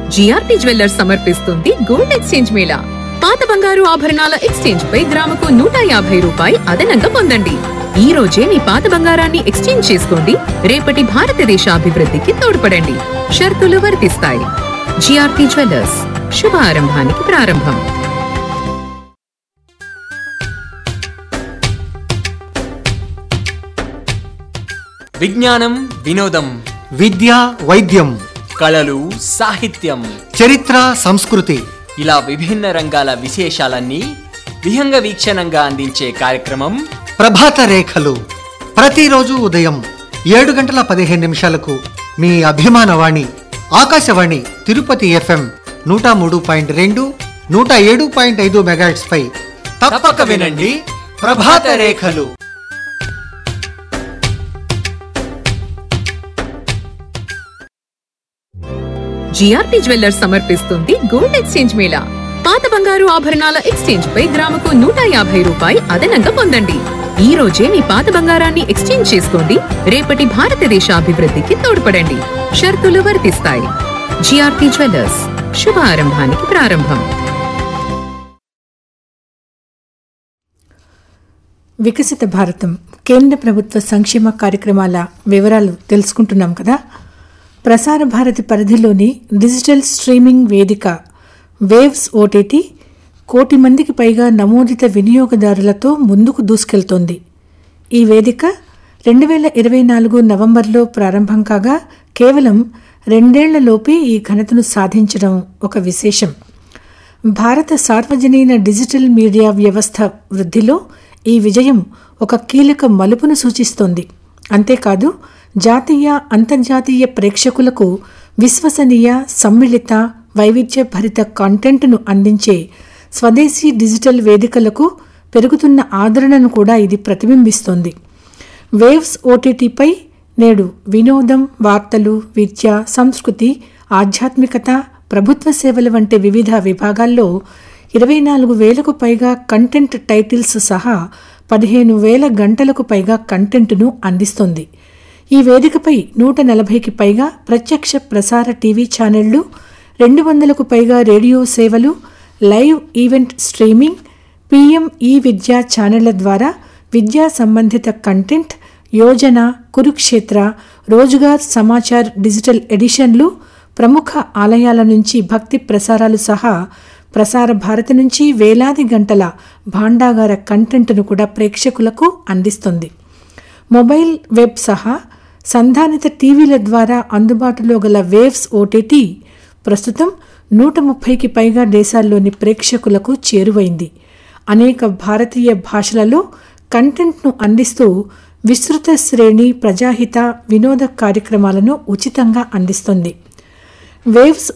GRP jewellers సమర్పిస్తుంది gold exchange mela పాత బంగారు ఆభరణాల ఎక్స్చేంజ్ పై గ్రాముకు నూట యాభై రూపాయి అదనంగా పొందండి ఈ రోజే మీ పాత బంగారాన్ని ఎక్స్చేంజ్ చేసుకోండి రేపటి భారతదేశ అభివృద్ధికి తోడ్పడండి షరతులు వర్తిస్తాయి జిఆర్పి జ్యువెల్లర్స్ శుభ ఆరంభానికి ప్రారంభం విజ్ఞానం వినోదం విద్య వైద్యం కళలు సాహిత్యం చరిత్ర సంస్కృతి ఇలా విభిన్న రంగాల విశేషాలన్నీ విహంగ వీక్షణంగా అందించే కార్యక్రమం ప్రభాత రేఖలు ప్రతిరోజు ఉదయం ఏడు గంటల పదిహేను నిమిషాలకు మీ అభిమాన వాణి ఆకాశవాణి తిరుపతి ఎఫ్ఎం నూట మూడు పాయింట్ రెండు నూట ఏడు పాయింట్ ఐదు మెగాట్స్ పై తప్పక వినండి ప్రభాత రేఖలు జిఆర్పి జ్యువెల్లర్స్ సమర్పిస్తుంది గోల్డ్ ఎక్స్చేంజ్ మేళా పాత బంగారు ఆభరణాల ఎక్స్చేంజ్ పై గ్రాముకు నూట యాభై రూపాయి అదనంగా పొందండి ఈ రోజే మీ పాత బంగారాన్ని ఎక్స్చేంజ్ చేసుకోండి రేపటి భారతదేశ అభివృద్ధికి తోడ్పడండి షరతులు వర్తిస్తాయి జిఆర్పి జ్యువెల్లర్స్ శుభ ఆరంభానికి ప్రారంభం వికసిత భారతం కేంద్ర ప్రభుత్వ సంక్షేమ కార్యక్రమాల వివరాలు తెలుసుకుంటున్నాం కదా ప్రసార భారతి పరిధిలోని డిజిటల్ స్ట్రీమింగ్ వేదిక వేవ్స్ ఓటీటీ కోటి మందికి పైగా నమోదిత వినియోగదారులతో ముందుకు దూసుకెళ్తోంది ఈ వేదిక రెండు వేల ఇరవై నాలుగు నవంబర్లో ప్రారంభం కాగా కేవలం రెండేళ్లలోపే ఈ ఘనతను సాధించడం ఒక విశేషం భారత సార్వజనీన డిజిటల్ మీడియా వ్యవస్థ వృద్ధిలో ఈ విజయం ఒక కీలక మలుపును సూచిస్తోంది అంతేకాదు జాతీయ అంతర్జాతీయ ప్రేక్షకులకు విశ్వసనీయ సమ్మిళిత వైవిధ్యభరిత కంటెంట్ను అందించే స్వదేశీ డిజిటల్ వేదికలకు పెరుగుతున్న ఆదరణను కూడా ఇది ప్రతిబింబిస్తోంది వేవ్స్ ఓటీటీపై నేడు వినోదం వార్తలు విద్య సంస్కృతి ఆధ్యాత్మికత ప్రభుత్వ సేవల వంటి వివిధ విభాగాల్లో ఇరవై నాలుగు వేలకు పైగా కంటెంట్ టైటిల్స్ సహా పదిహేను వేల గంటలకు పైగా కంటెంట్ను అందిస్తోంది ఈ వేదికపై నూట నలభైకి పైగా ప్రత్యక్ష ప్రసార టీవీ ఛానళ్లు రెండు వందలకు పైగా రేడియో సేవలు లైవ్ ఈవెంట్ స్ట్రీమింగ్ పీఎం ఈ విద్యా ఛానళ్ల ద్వారా విద్యా సంబంధిత కంటెంట్ యోజన కురుక్షేత్ర రోజుగార్ సమాచార్ డిజిటల్ ఎడిషన్లు ప్రముఖ ఆలయాల నుంచి భక్తి ప్రసారాలు సహా ప్రసార భారతి నుంచి వేలాది గంటల భాండాగార కంటెంట్ను కూడా ప్రేక్షకులకు అందిస్తుంది మొబైల్ వెబ్ సహా సంధానిత టీవీల ద్వారా అందుబాటులో గల వేవ్స్ ఓటీటీ ప్రస్తుతం నూట ముప్పైకి పైగా దేశాల్లోని ప్రేక్షకులకు చేరువైంది అనేక భారతీయ భాషలలో కంటెంట్ను అందిస్తూ విస్తృత శ్రేణి ప్రజాహిత వినోద కార్యక్రమాలను ఉచితంగా అందిస్తుంది వేవ్స్